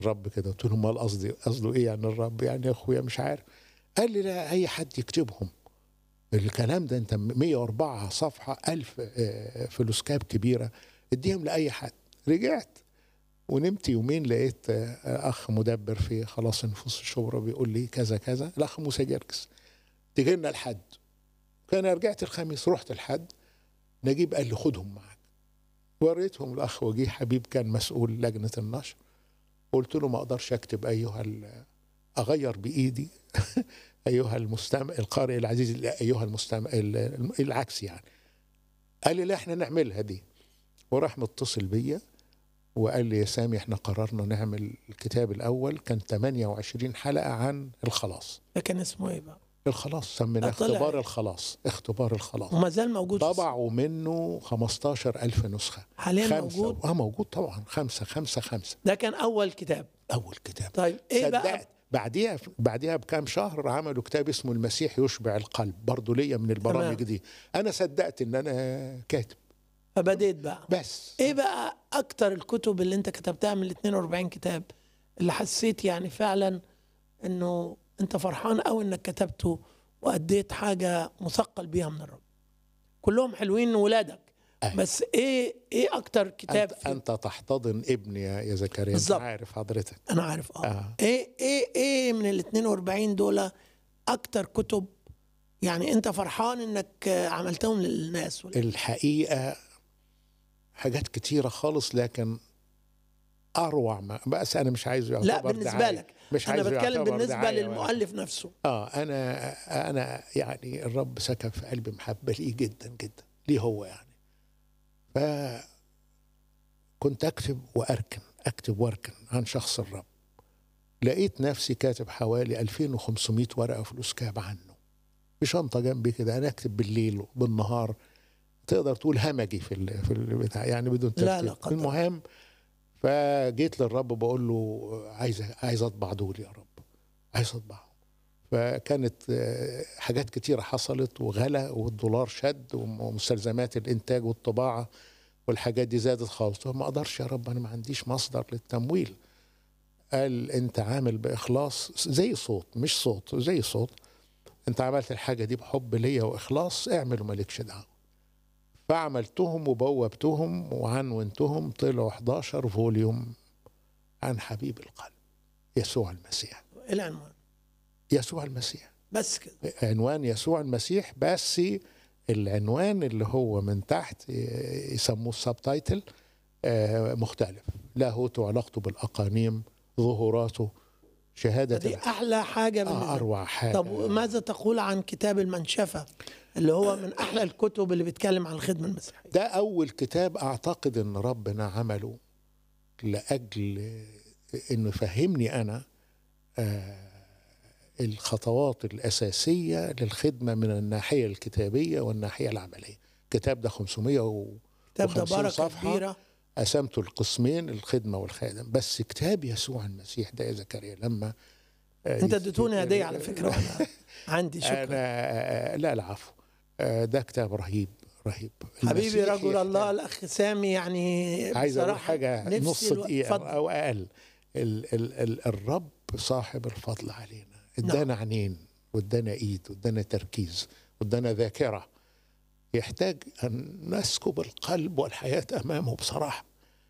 الرب كده قلت له امال قصدي قصده ايه يعني الرب يعني يا اخويا مش عارف قال لي لا اي حد يكتبهم الكلام ده انت 104 صفحه 1000 آه، فلوسكاب كبيره اديهم لاي حد رجعت ونمت يومين لقيت آه، اخ مدبر في خلاص نفوس الشبرا بيقول لي كذا كذا الاخ موسى جركس تجي لنا الحد كان رجعت الخميس رحت الحد نجيب قال لي خدهم معاك وريتهم الاخ وجيه حبيب كان مسؤول لجنه النشر قلت له ما اقدرش اكتب ايها ال- اغير بايدي ايها المستمع القارئ العزيز لا، ايها المستمع ال- العكس يعني قال لي لا احنا نعملها دي وراح متصل بيا وقال لي يا سامي احنا قررنا نعمل الكتاب الاول كان 28 حلقه عن الخلاص ده كان اسمه ايه بقى؟ الخلاص سميناه لا، طلع اختبار إيه؟ الخلاص اختبار الخلاص وما زال موجود في- طبعوا منه 15000 نسخه حاليا خمسة موجود اه موجود طبعا خمسة خمسة خمسة ده كان اول كتاب أول كتاب طيب ايه بقى صدقت بعديها بعديها بكام شهر عملوا كتاب اسمه المسيح يشبع القلب برضه ليا من البرامج تمام. دي أنا صدقت إن أنا كاتب فبديت بقى بس ايه بقى اكتر الكتب اللي انت كتبتها من ال 42 كتاب اللي حسيت يعني فعلا انه انت فرحان قوي انك كتبته واديت حاجه مثقل بيها من الرب كلهم حلوين ولادك أيوة. بس ايه ايه اكتر كتاب أنت, في أنت تحتضن ابني يا يا زكريا أنت بالظبط. عارف حضرتك انا عارف اه, آه. ايه ايه ايه من ال 42 دول اكتر كتب يعني انت فرحان انك آه، عملتهم للناس ولا الحقيقة حاجات كتيرة خالص لكن أروع ما بس أنا مش عايزه يعتبر لا بالنسبه دعاية. لك مش انا عايزه بتكلم يعتبر بالنسبه دعاية ولا- للمؤلف نفسه اه انا انا يعني الرب سكب في قلبي محبه ليه جدا جدا ليه هو يعني ف كنت اكتب واركن اكتب واركن عن شخص الرب لقيت نفسي كاتب حوالي 2500 ورقه فلوس كاب عنه في شنطه جنبي كده انا اكتب بالليل وبالنهار تقدر تقول همجي في ال- في البتاع يعني بدون لا، ترتيب لا، قدر. المهم فجيت للرب بقول له عايز عايز اطبع دول يا رب عايز اطبعهم فكانت آه، حاجات كتيرة حصلت وغلا والدولار شد ومستلزمات الإنتاج والطباعة والحاجات دي زادت خالص ما أقدرش يا رب أنا ما عنديش مصدر للتمويل قال أنت عامل بإخلاص زي صوت مش صوت زي صوت أنت عملت الحاجة دي بحب ليا وإخلاص اعمل ومالكش دعوة فعملتهم وبوبتهم وعنونتهم طلعوا 11 فوليوم عن حبيب القلب يسوع المسيح ايه العنوان يسوع المسيح بس كده عنوان يسوع المسيح بس العنوان اللي هو من تحت يسموه السبتايتل آه، مختلف لاهوته وعلاقته بالاقانيم ظهوراته شهاده دي الح- احلى حاجه آه بالنسبه اروع حاجه طب ماذا تقول عن كتاب المنشفه اللي هو من احلى الكتب اللي بيتكلم عن الخدمه المسيحيه ده اول كتاب اعتقد ان ربنا عمله لاجل انه يفهمني اانا آه، الخطوات الاساسيه للخدمه من الناحيه الكتابيه والناحيه العمليه الكتاب ده 500 و كتاب ده 50 بركه صفحة. كبيره قسمته القسمين الخدمه والخادم بس كتاب يسوع المسيح ده يا زكريا لما آه، انت يس- اديتوني هديه على فكره وانا عندي شكرا انا لا العفو آه، ده كتاب رهيب رهيب حبيبي المسيح رجل يحتاج- الله الاخ سامي يعني عايز اقول بصراحة حاجه نفسي نص الو- دقيقه اتفضل. او اقل ال ال ال الرب صاحب الفضل علينا ادانا عينين وادانا ايد وادانا تركيز وادانا ذاكره يحتاج ان نسكب القلب والحياه امامه بصراحه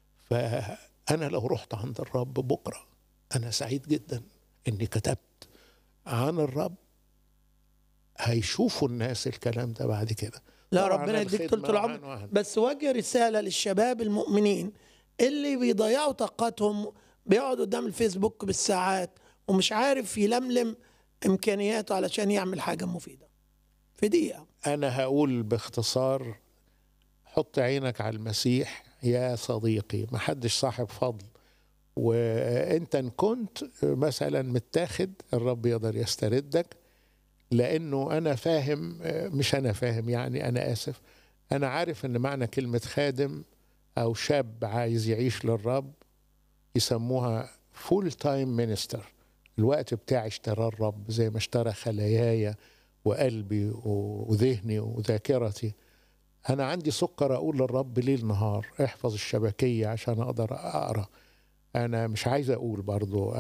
فانا لو رحت عند الرب بكره انا سعيد جدا اني كتبت عن الرب هيشوفوا الناس الكلام ده بعد كده لا طبعاً ربنا يديك الخدمة طول العمر وعن وعن. بس وجه رساله للشباب المؤمنين اللي بيضيعوا طاقتهم بيقعد قدام الفيسبوك بالساعات ومش عارف يلملم امكانياته علشان يعمل حاجه مفيده في دقيقه أنا هقول باختصار حط عينك على المسيح يا صديقي محدش صاحب فضل وانت ان كنت مثلا متاخد الرب يقدر يستردك لانه انا فاهم مش انا فاهم يعني انا اسف انا عارف ان معنى كلمه خادم او شاب عايز يعيش للرب يسموها فول تايم مينستر الوقت بتاعي اشتراه الرب زي ما اشترى خلاياي وقلبي و- وذهني وذاكرتي انا عندي سكر اقول للرب ليل نهار احفظ الشبكيه عشان اقدر اقرا انا مش عايز اقول برضو